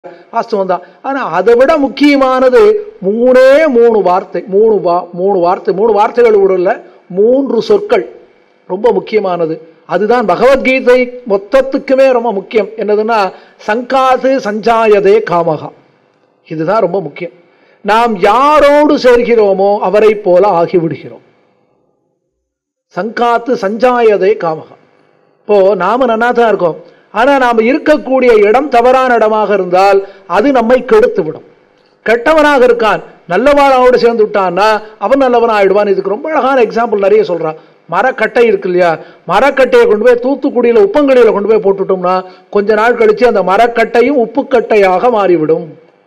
வாஸ்தவம் தான் ஆனா அதை விட முக்கியமானது மூணே மூணு வார்த்தை மூணு வா மூணு வார்த்தை மூணு வார்த்தைகள் உடல்ல மூன்று சொற்கள் ரொம்ப முக்கியமானது அதுதான் பகவத்கீதை மொத்தத்துக்குமே ரொம்ப முக்கியம் என்னதுன்னா சங்காது சஞ்சாயதே காமகா இதுதான் ரொம்ப முக்கியம் நாம் யாரோடு சேர்கிறோமோ அவரை போல ஆகிவிடுகிறோம் சங்காத்து சஞ்சாயதே காமகா இப்போ நாம நன்னா தான் இருக்கோம் ஆனா நாம இருக்கக்கூடிய இடம் தவறான இடமாக இருந்தால் அது நம்மை கெடுத்து விடும் கெட்டவனாக இருக்கான் நல்லவனோடு சேர்ந்து விட்டான்னா அவன் நல்லவன் ஆயிடுவான் இதுக்கு ரொம்ப அழகான எக்ஸாம்பிள் நிறைய சொல்றான் மரக்கட்டை இருக்கு இல்லையா மரக்கட்டையை கொண்டு போய் தூத்துக்குடியில உப்பங்கடியில கொண்டு போய் போட்டுட்டோம்னா கொஞ்ச நாள் கழிச்சு அந்த மரக்கட்டையும் உப்புக்கட்டையாக மாறிவிடும்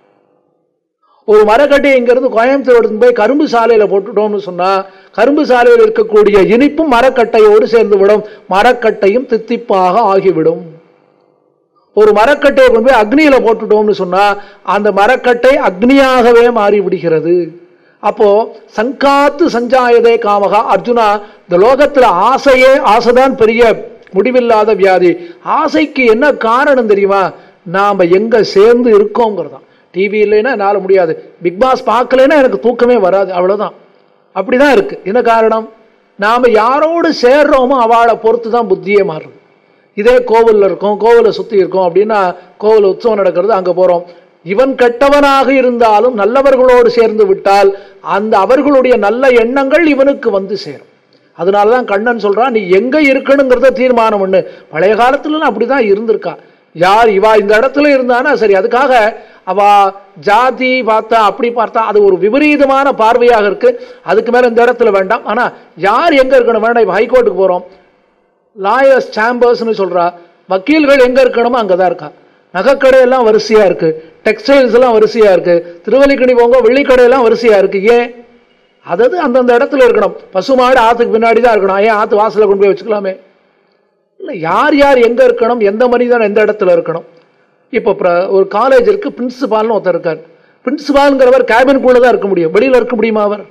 ஒரு மரக்கட்டையை இங்கிருந்து கோயம்புத்தூர் எடுத்து போய் கரும்பு சாலையில போட்டுட்டோம்னு சொன்னா கரும்பு சாலையில் இருக்கக்கூடிய இனிப்பும் மரக்கட்டையோடு சேர்ந்து விடும் மரக்கட்டையும் தித்திப்பாக ஆகிவிடும் ஒரு மரக்கட்டையை கொண்டு போய் அக்னியில போட்டுட்டோம்னு சொன்னா அந்த மரக்கட்டை அக்னியாகவே மாறி விடுகிறது அப்போ சங்காத்து சஞ்சாயதே காமகா அர்ஜுனா இந்த லோகத்துல ஆசையே ஆசைதான் பெரிய முடிவில்லாத வியாதி ஆசைக்கு என்ன காரணம் தெரியுமா நாம எங்க சேர்ந்து இருக்கோங்கிறதான் டிவி இல்லைன்னா என்னால முடியாது பிக் பாஸ் பார்க்கலைன்னா எனக்கு தூக்கமே வராது அவ்வளவுதான் அப்படிதான் இருக்கு என்ன காரணம் நாம யாரோடு சேர்றோமோ அவளை பொறுத்து தான் புத்தியே மாறுது இதே கோவில்ல இருக்கோம் கோவிலை சுத்தி இருக்கோம் அப்படின்னா கோவில் உற்சவம் நடக்கிறது அங்க போறோம் இவன் கெட்டவனாக இருந்தாலும் நல்லவர்களோடு சேர்ந்து விட்டால் அந்த அவர்களுடைய நல்ல எண்ணங்கள் இவனுக்கு வந்து சேரும் அதனாலதான் கண்ணன் சொல்றான் நீ எங்க இருக்கணுங்கிறத தீர்மானம் பண்ணு பழைய காலத்துல அப்படிதான் இருந்திருக்கா யார் இவா இந்த இடத்துல இருந்தானா சரி அதுக்காக அவ ஜாதி பார்த்தா அப்படி பார்த்தா அது ஒரு விபரீதமான பார்வையாக இருக்கு அதுக்கு மேல இந்த இடத்துல வேண்டாம் ஆனா யார் எங்க இருக்கணும் வேண்டாம் இப்ப ஹைகோர்ட்டுக்கு போறோம் லாயர்ஸ் சாம்பர்ஸ்னு சொல்றா வக்கீல்கள் எங்க இருக்கணுமோ அங்கதான் இருக்கா நகைக்கடையெல்லாம் வரிசையா இருக்கு டெக்ஸ்டைல்ஸ் எல்லாம் வரிசையா இருக்கு திருவல்லிக்கணி போங்க வெள்ளிக்கடையெல்லாம் வரிசையா இருக்கு ஏன் அதாவது அந்தந்த இடத்துல இருக்கணும் பசுமாடு ஆத்துக்கு பின்னாடி தான் இருக்கணும் ஏன் ஆத்து வாசல கொண்டு போய் வச்சுக்கலாமே இல்லை யார் யார் எங்க இருக்கணும் எந்த மனிதன் எந்த இடத்துல இருக்கணும் இப்போ ஒரு காலேஜ் இருக்கு பிரின்சிபால்னு ஒருத்தர் இருக்கார் பிரின்சிபால்ங்கிறவர் கேபின்குள்ள தான் இருக்க முடியும் வெளியில இருக்க முடியுமா அவர்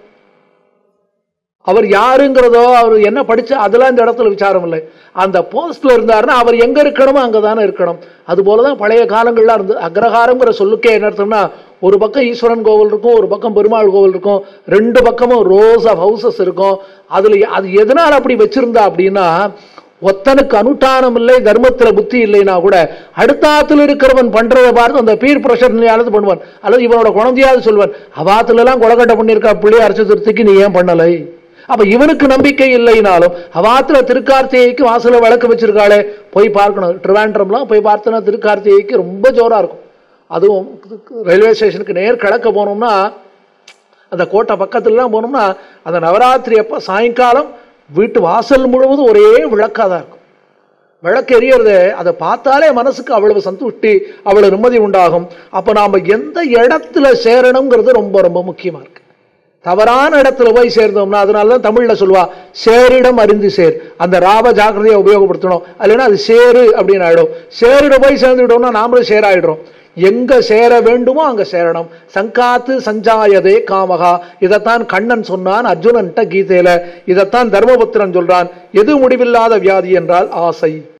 அவர் யாருங்கிறதோ அவர் என்ன படிச்சா அதெல்லாம் இந்த இடத்துல விசாரம் இல்லை அந்த போஸ்ட்ல இருந்தாருன்னா அவர் எங்க இருக்கணுமோ அங்கதானே இருக்கணும் அது போலதான் பழைய காலங்கள்லாம் இருந்து அக்ரஹாரம்ங்கிற சொல்லுக்கே என்ன அர்த்தம்னா ஒரு பக்கம் ஈஸ்வரன் கோவில் இருக்கும் ஒரு பக்கம் பெருமாள் கோவில் இருக்கும் ரெண்டு பக்கமும் ரோஸ் ஆஃப் ஹவுசஸ் இருக்கும் அதுல அது எதனால் அப்படி வச்சிருந்தா அப்படின்னா ஒத்தனுக்கு அனுஷ்டானம் இல்லை தர்மத்துல புத்தி இல்லைன்னா கூட அடுத்தாத்துல இருக்கிறவன் பண்றதை பார்த்து அந்த பீர் பிரஷர்னாலது பண்ணுவான் அல்லது இவனோட குழந்தையாவது சொல்வான் அவாத்துல எல்லாம் கொலக்கட்டை பண்ணியிருக்கா பிள்ளைய அரைச்ச திருத்திக்கு நீ ஏன் பண்ணலை அப்ப இவனுக்கு நம்பிக்கை இல்லைனாலும் அவாத்துல திருக்கார்த்திகைக்கு வாசல விளக்கு வச்சிருக்காளே போய் பார்க்கணும் ட்ரிவாண்ட்ரம்லாம் போய் பார்த்தோன்னா திருக்கார்த்திகைக்கு ரொம்ப ஜோரா இருக்கும் அதுவும் ரயில்வே ஸ்டேஷனுக்கு நேர் கிழக்க போனோம்னா அந்த கோட்டை பக்கத்துலலாம் போனோம்னா அந்த நவராத்திரி அப்போ சாயங்காலம் வீட்டு வாசல் முழுவதும் ஒரே விளக்காக தான் இருக்கும் விளக்கு எரியறது அதை பார்த்தாலே மனசுக்கு அவ்வளவு சந்துஷ்டி அவ்வளவு நிம்மதி உண்டாகும் அப்போ நாம் எந்த இடத்துல சேரணுங்கிறது ரொம்ப ரொம்ப முக்கியமா இருக்கு தவறான இடத்துல போய் சேர்ந்தோம்னா அதனால தான் தமிழ்ல சொல்லுவா சேரிடம் அறிந்து சேர் அந்த ராவ ஜாக்கிரதையை உபயோகப்படுத்தணும் இல்லைன்னா அது சேரு அப்படின்னு ஆயிடும் சேரிட போய் சேர்ந்துட்டோம்னா நாமளும் சேராயிடுறோம் எங்க சேர வேண்டுமோ அங்க சேரணும் சங்காத்து சஞ்சாயதே காமகா இதைத்தான் கண்ணன் சொன்னான் அர்ஜுனன்ட்ட கீதையில இதைத்தான் தர்மபுத்திரன் சொல்றான் எது முடிவில்லாத வியாதி என்றால் ஆசை